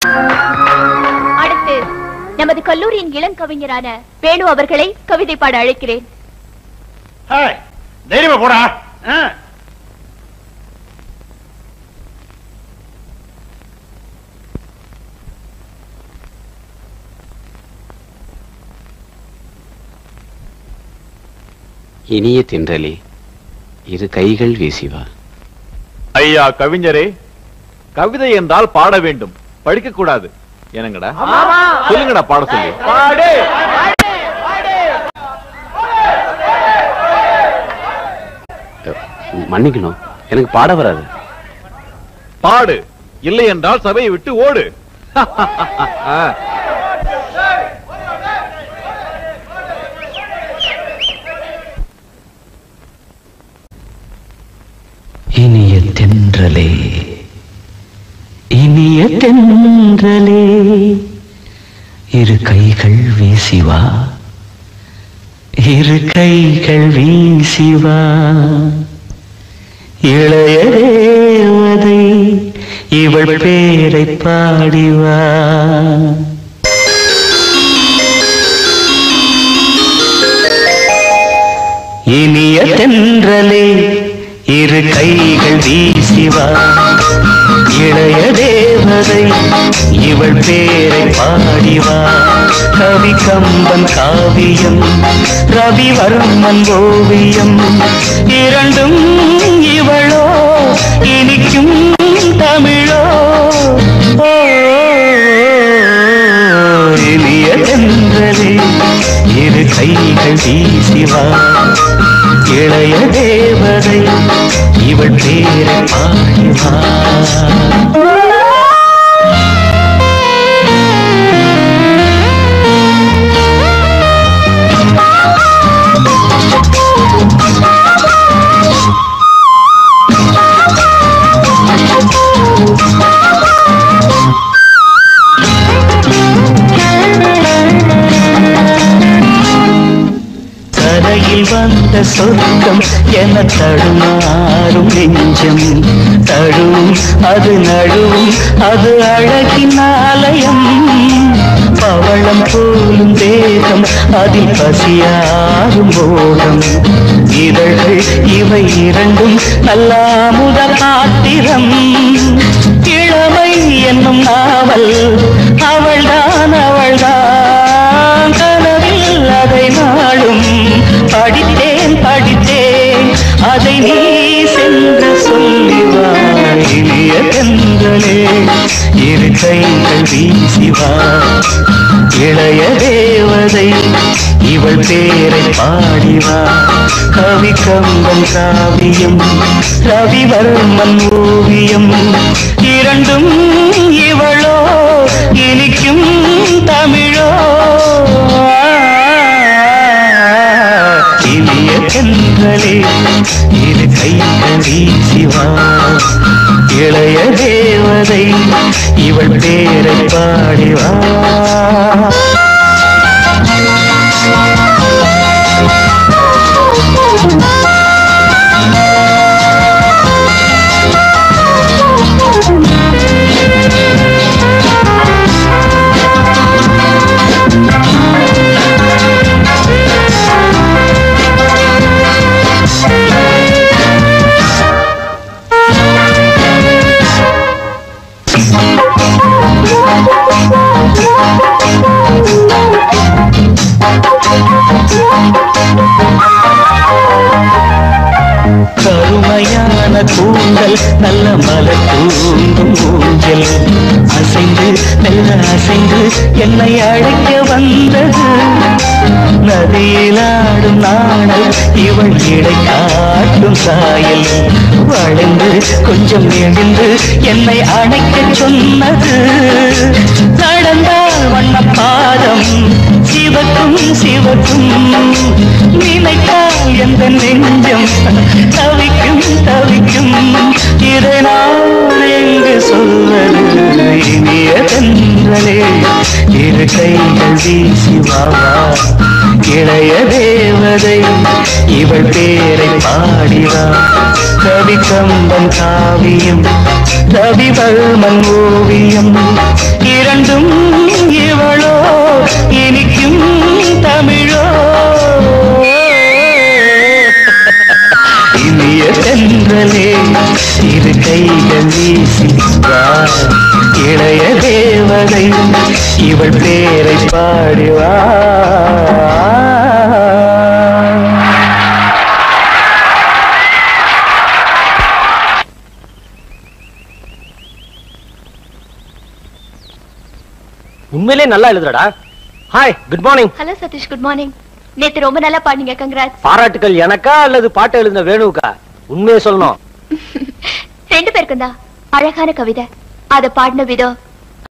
அடுத்து நமது கல்லூரியின் இளங்கவிஞரான வேணு அவர்களை கவிதை பாட அழைக்கிறேன் ஏய், தைரியமா போடா ஆ. இனிய தென்றலே இரு கைகள் வீசிவா ஐயா கவிஞரே கவிதை என்றால் பாட வேண்டும் படிக்க கூடாது என்னங்கடா சொல்லுங்கடா பாட சொல்லி மன்னிக்கணும் எனக்கு பாட வராது பாடு இல்லை என்றால் சபையை விட்டு ஓடு ஆ. இனிய தென்றலே இனிய தென்றலே இரு கைகள் வீசிவா இரு கைகள் வீசிவா இளைய தேவதை இவள் பேரை பாடிவா இனிய தென்றலே இரு கைகள் வீசிவா இளைய தேவதை இவள் பேரை பாடிவா கவி கம்பன் காவியம் ரவிவர்மன் ஓவியம் இரண்டும் இவளோ இனிக்கும் தமிழோ ஓ, இனிய தென்றலே இரு கைகள் வீசிவா இளைய தேவதை இவள் பேரை பாடிவா கரையில் வந்த சொர்க்கம் என தடுமாறும் நெஞ்சம் தழுவும் அது நழுவும் அது அழகின் ஆலயம் பவளம் போலும் தேகம் அதில் பசியாரும் போகம் இதழ்கள் இவை இரண்டும் நல்லாமுத பாத்திரம் இளமை என்னும் நாவல் அவள்தான் அவள்தான் கனவில் அதை நாளும் படித்தேன் படித்தேன் அதை நீ சென்று சொல்லிவா இனிய தென்றலே இரு கைகள் வீசிவா இளைய தேவதை இவள் பேரை பாடிவா கவி கம்பன் காவியம் ரவிவர்மன் ஓவியம் இரண்டும் இவளோ இனிக்கும் தமிழோ இனிய தென்றலே இரு கைகள் வீசிவா இளைய தேவதை இவள் பேரை பாடிவா கருமையான கூந்தல் நல்ல மலர் தூங்கும் ஊஞ்சல் அசைந்து மெல்ல அசைந்து என்னை அழைக்க வந்தது நதியிலாடும் நாணல் இவள் இடை காட்டும் சாயல் வளைந்து கொஞ்சம் நெடிந்து என்னை அணைக்கச் சொன்னது நடந்தால் வண்ண பாதம் சிவக்கும் சிவக்கும் நினைத்தால் எந்த நெஞ்சம் தவிக்கும் தவிக்கும் இதை நான் எங்கு சொல்வது இனிய தென்றலே இரு கைகள் வீசி வாவா இளைய தேவதை இவள் பேரை பாடிவா கவி கம்பன் காவியம் ரவிவர்மன் ஓவியம் இரண்டும் இவளோ இனிக்கும் தமிழோ இனிய தென்றலே இரு கைகள் வீசி வா இளைய தேவதை இவள் பேரை பாடிவா உண்மையிலே நல்லா எழுதுறடா hi good morning hello Satish good morning நேத்து ரொம்ப நல்லா பாடுனீங்க கங்க்ராட்ஸ் பாராட்டுக்கள் எனக்கா அல்லது பாட்டு எழுதின வேணுவுக்கா உண்மையை சொல்லணும் ரெண்டு பேருக்கும் தான் அழகான கவிதை அத பாடின விதம்